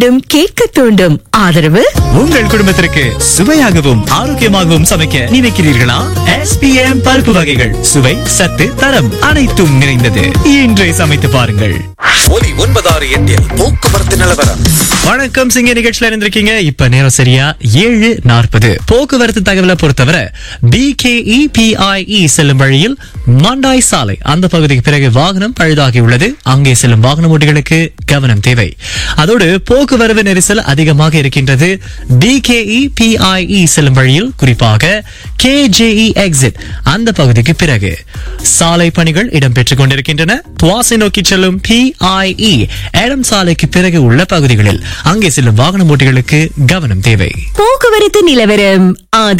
வேண்டும் கேட்க தூண்டும் ஆதரவு உங்கள் குடும்பத்திற்கு சுவையாகவும் ஆரோக்கியமாகவும் சமைக்க நினைக்கிறீர்களா எஸ்பிஎம் பருப்பு வகைகள் சுவை சத்து தரம் அனைத்தும் நிறைந்தது இன்றே சமைத்து பாருங்கள் ஒலி ஒன்பதாறு எட்டில் போக்குவரத்து நிலவரம் வணக்கம் சிங்க நிகழ்ச்சியில இருந்திருக்கீங்க இப்ப நேரம் சரியா ஏழு நாற்பது போக்குவரத்து தகவலை பொறுத்தவரை பிகேஇ பிஐஇ செல்லும் வழியில் மண்டாய் சாலை அந்த பகுதிக்கு பிறகு வாகனம் பழுதாகி உள்ளது அங்கே செல்லும் வாகன ஓட்டிகளுக்கு கவனம் தேவை அதோடு போக்குவரத்து நெரிசல் அதிகமாக இருக்கின்றது பிகேஇ பிஐஇ செல்லும் வழியில் குறிப்பாக கேஜேஇ எக்ஸிட் அந்த பகுதிக்கு பிறகு சாலை பணிகள் இடம்பெற்றுக் கொண்டிருக்கின்றன துவாசை நோக்கி செல்லும் பிஐஇ ஏடம் சாலைக்கு பிறகு உள்ள பகுதிகளில் அங்கே செல்லும் வாகன ஓட்டிகளுக்கு கவனம் தேவை போக்குவரத்து நிலவரம் ஆதரவு